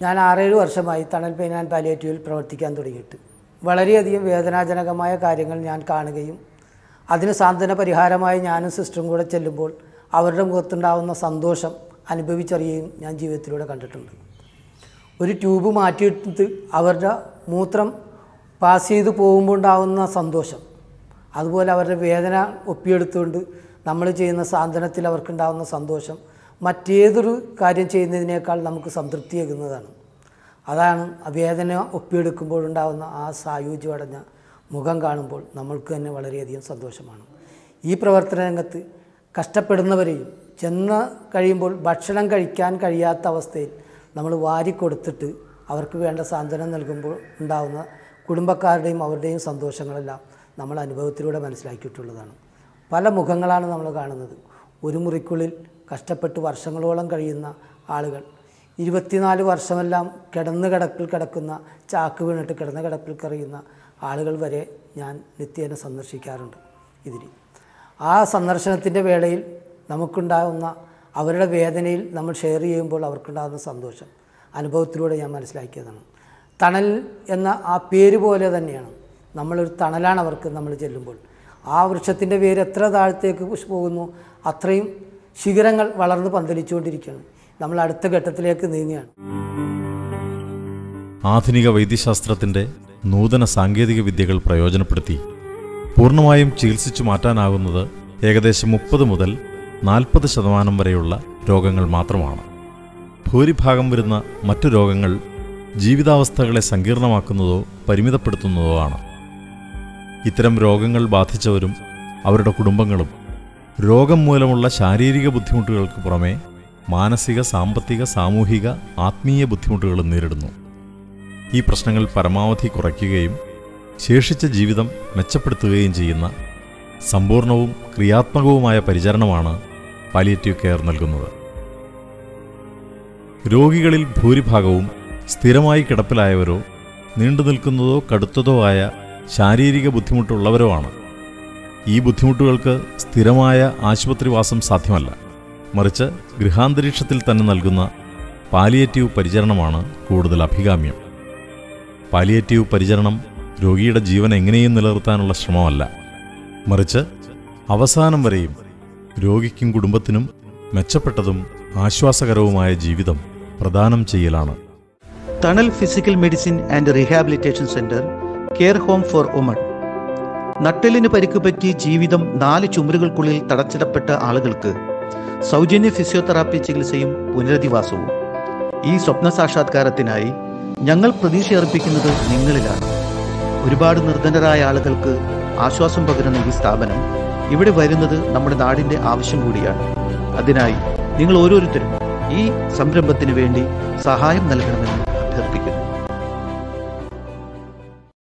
ഞാൻ ആറേഴ് വർഷമായി തണൽ പെയിൻ ആൻഡ് പാലിയേറ്റീവിൽ പ്രവർത്തിക്കാൻ തുടങ്ങിയിട്ട് വളരെയധികം വേദനാജനകമായ കാര്യങ്ങൾ ഞാൻ കാണുകയും അതിന് സാന്ത്വന പരിഹാരമായി ഞാനും സിസ്റ്ററും കൂടെ ചെല്ലുമ്പോൾ അവരുടെ മുഖത്തുണ്ടാകുന്ന സന്തോഷം അനുഭവിച്ചറിയുകയും ഞാൻ ജീവിതത്തിലൂടെ കണ്ടിട്ടുണ്ട് ഒരു ട്യൂബ് മാറ്റിയിട്ട് അവരുടെ മൂത്രം പാസ് ചെയ്ത് പോകുമ്പോൾ ഉണ്ടാകുന്ന സന്തോഷം അതുപോലെ അവരുടെ വേദന ഒപ്പിയെടുത്തുകൊണ്ട് നമ്മൾ ചെയ്യുന്ന സാന്ത്വനത്തിൽ അവർക്കുണ്ടാകുന്ന സന്തോഷം മറ്റേതൊരു കാര്യം ചെയ്യുന്നതിനേക്കാൾ നമുക്ക് സംതൃപ്തിയേകുന്നതാണ് അതാണ് ആ വേദന ഒപ്പിയെടുക്കുമ്പോഴുണ്ടാകുന്ന ആ സായുജ്യമടഞ്ഞ മുഖം കാണുമ്പോൾ നമ്മൾക്ക് തന്നെ വളരെയധികം സന്തോഷമാണ് ഈ പ്രവർത്തന രംഗത്ത് കഷ്ടപ്പെടുന്നവരെയും ചെന്ന് കഴിയുമ്പോൾ ഭക്ഷണം കഴിക്കാൻ കഴിയാത്ത അവസ്ഥയിൽ നമ്മൾ വാരിക്കൊടുത്തിട്ട് അവർക്ക് വേണ്ട സാന്ത്വനം നൽകുമ്പോൾ ഉണ്ടാകുന്ന കുടുംബക്കാരുടെയും അവരുടെയും സന്തോഷങ്ങളെല്ലാം നമ്മൾ അനുഭവത്തിലൂടെ മനസ്സിലാക്കിയിട്ടുള്ളതാണ് പല മുഖങ്ങളാണ് നമ്മൾ കാണുന്നത് ഒരു മുറിക്കുള്ളിൽ കഷ്ടപ്പെട്ട് വർഷങ്ങളോളം കഴിയുന്ന ആളുകൾ ഇരുപത്തിനാല് വർഷമെല്ലാം കിടന്ന് കിടപ്പിൽ കിടക്കുന്ന ചാക്ക് വീണിട്ട് കിടന്ന കിടപ്പിൽ കറിയുന്ന ആളുകൾ വരെ ഞാൻ നിത്യേന സന്ദർശിക്കാറുണ്ട് ഇതിൽ ആ സന്ദർശനത്തിൻ്റെ വേളയിൽ നമുക്കുണ്ടാകുന്ന അവരുടെ വേദനയിൽ നമ്മൾ ഷെയർ ചെയ്യുമ്പോൾ അവർക്കുണ്ടാകുന്ന സന്തോഷം അനുഭവത്തിലൂടെ ഞാൻ മനസ്സിലാക്കിയതാണ് തണൽ എന്ന ആ പേര് പോലെ തന്നെയാണ് നമ്മളൊരു തണലാണ് അവർക്ക് നമ്മൾ ചെല്ലുമ്പോൾ ആ വൃക്ഷത്തിൻ്റെ വേര് എത്ര താഴത്തേക്ക് പുഷ് പോകുന്നു അത്രയും ശിഖരങ്ങൾ വളർന്ന് പന്തലിച്ചുകൊണ്ടിരിക്കുകയാണ് നമ്മൾ അടുത്ത ഘട്ടത്തിലേക്ക് നീങ്ങുകയാണ് ആധുനിക വൈദ്യശാസ്ത്രത്തിന്റെ നൂതന സാങ്കേതിക വിദ്യകൾ പ്രയോജനപ്പെടുത്തി പൂർണ്ണമായും ചികിത്സിച്ചു മാറ്റാനാകുന്നത് ഏകദേശം മുപ്പത് മുതൽ നാൽപ്പത് ശതമാനം വരെയുള്ള രോഗങ്ങൾ മാത്രമാണ് ഭൂരിഭാഗം വരുന്ന മറ്റു രോഗങ്ങൾ ജീവിതാവസ്ഥകളെ സങ്കീർണമാക്കുന്നതോ പരിമിതപ്പെടുത്തുന്നതോ ആണ് ഇത്തരം രോഗങ്ങൾ ബാധിച്ചവരും അവരുടെ കുടുംബങ്ങളും രോഗം മൂലമുള്ള ശാരീരിക ബുദ്ധിമുട്ടുകൾക്ക് പുറമെ മാനസിക സാമ്പത്തിക സാമൂഹിക ആത്മീയ ബുദ്ധിമുട്ടുകളും നേരിടുന്നു ഈ പ്രശ്നങ്ങൾ പരമാവധി കുറയ്ക്കുകയും ശേഷിച്ച ജീവിതം മെച്ചപ്പെടുത്തുകയും ചെയ്യുന്ന സമ്പൂർണവും ക്രിയാത്മകവുമായ പരിചരണമാണ് പാലിയേറ്റീവ് കെയർ നൽകുന്നത് രോഗികളിൽ ഭൂരിഭാഗവും സ്ഥിരമായി കിടപ്പിലായവരോ നീണ്ടുനിൽക്കുന്നതോ കടുത്തതോ ആയ ശാരീരിക ബുദ്ധിമുട്ടുള്ളവരോ ആണ് ഈ ബുദ്ധിമുട്ടുകൾക്ക് സ്ഥിരമായ ആശുപത്രിവാസം സാധ്യമല്ല മറിച്ച് ഗൃഹാന്തരീക്ഷത്തിൽ തന്നെ നൽകുന്ന പാലിയേറ്റീവ് പരിചരണമാണ് കൂടുതൽ അഭികാമ്യം പാലിയേറ്റീവ് പരിചരണം രോഗിയുടെ ജീവൻ എങ്ങനെയും നിലനിർത്താനുള്ള ശ്രമമല്ല മറിച്ച് അവസാനം വരെയും രോഗിക്കും കുടുംബത്തിനും മെച്ചപ്പെട്ടതും ആശ്വാസകരവുമായ ജീവിതം പ്രദാനം ചെയ്യലാണ് Thanal physical medicine and rehabilitation centre care home for women നട്ടെല്ലിന് പരിക്ക് പറ്റി ജീവിതം നാല് ചുമരുകൾക്കുള്ളിൽ തടച്ചിടപ്പെട്ട ആളുകൾക്ക് സൗജന്യ ഫിസിയോതെറാപ്പി ചികിത്സയും പുനരധിവാസവും ഈ സ്വപ്ന സാക്ഷാത്കാരത്തിനായി ഞങ്ങൾ പ്രതീക്ഷയർപ്പിക്കുന്നത് നിങ്ങളിലാണ് ഒരുപാട് നിർധനരായ ആളുകൾക്ക് ആശ്വാസം പകരുന്ന ഈ സ്ഥാപനം ഇവിടെ വരുന്നത് നമ്മുടെ നാടിന്റെ ആവശ്യം കൂടിയാണ് അതിനായി നിങ്ങൾ ഓരോരുത്തരും ഈ സംരംഭത്തിന് വേണ്ടി സഹായം നൽകണമെന്ന് അഭ്യർത്ഥിക്കുന്നു